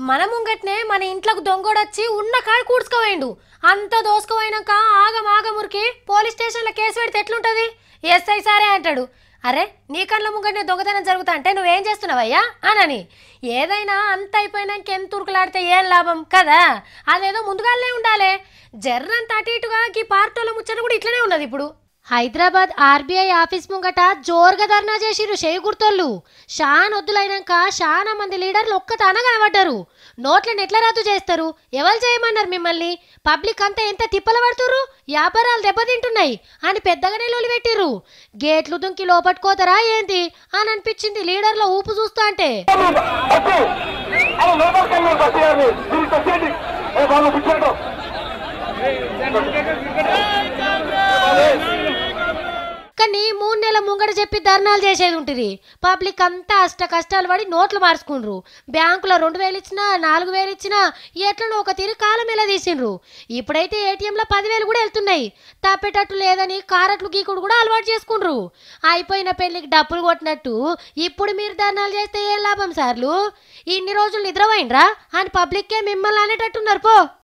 మన ముంగట్నే మన ఇంట్లోకి దొంగోడొచ్చి ఉన్న కాడ కూడ్చుకోవేయండు అంత దోసుకోపోయినాక ఆగం ఆగమురికి పోలీస్ స్టేషన్లో కేసు పెడితే ఎట్లుంటది ఎస్ఐ సారే అంటాడు అరే నీ కళ్ళ ముంగట్నే దొంగతనం జరుగుతా అంటే నువ్వేం చేస్తున్నావయ్యా అనని ఏదైనా అంత అయిపోయినాక ఎంత ఉరుకులాడితే ఏం లాభం కదా అదేదో ముందుగానే ఉండాలి జర్రంత అటు ఇటుగా ఈ పార్టీల ముచ్చట కూడా ఇట్లనే ఉన్నది ఇప్పుడు హైదరాబాద్ ఆర్బీఐ ఆఫీస్ ముంగట జోరుగా ధర్నా చేసిరు చేయి గుర్తోళ్ళు షాన్ వద్దులైనాక చాలా మంది లీడర్లు ఒక్కతాన కనబడ్డారు నోట్లను ఎట్లా రద్దు చేస్తారు ఎవరు చేయమన్నారు మిమ్మల్ని పబ్లిక్ అంతా ఎంత తిప్పలు పడుతుర్రు వ్యాపారాలు దెబ్బతింటున్నాయి అని పెద్దగానే లొలి పెట్టిర్రు గేట్లు దుంకి లోపట్టుకోతారా ఏంది అని అనిపించింది లీడర్ల ఊపు చూస్తా అంటే వద్దు అలా లోపలికి వెళ్ళారు బస్సు గారిని మీరు వచ్చేయండి ఏ వాళ్ళు కూర్చోండి కానీ మూడు నెలల ముంగట చెప్పి ధర్నాలు చేసేది ఉంటుంది పబ్లిక్ అంతా అష్ట కష్టాలు పడి నోట్లు మార్చుకుండ్రు బ్యాంకులో రెండు వేలు ఇచ్చినా నాలుగు వేలు ఇచ్చినా ఎట్లనో ఒక తీరు కాలం ఎలా తీసిండ్రు ఇప్పుడైతే ఏటీఎంలో పదివేలు కూడా వెళ్తున్నాయి తప్పేటట్టు లేదని కారట్లు గీకుడు కూడా అలవాటు చేసుకుండ్రు అయిపోయిన పెళ్లికి డబ్బులు కొట్టినట్టు ఇప్పుడు మీరు ధర్నాలు చేస్తే ఏం లాభం సార్లు ఇన్ని రోజులు నిద్రపోయిండ్రా అని పబ్లిక్కే మిమ్మల్ని అనేటట్టున్నారు పో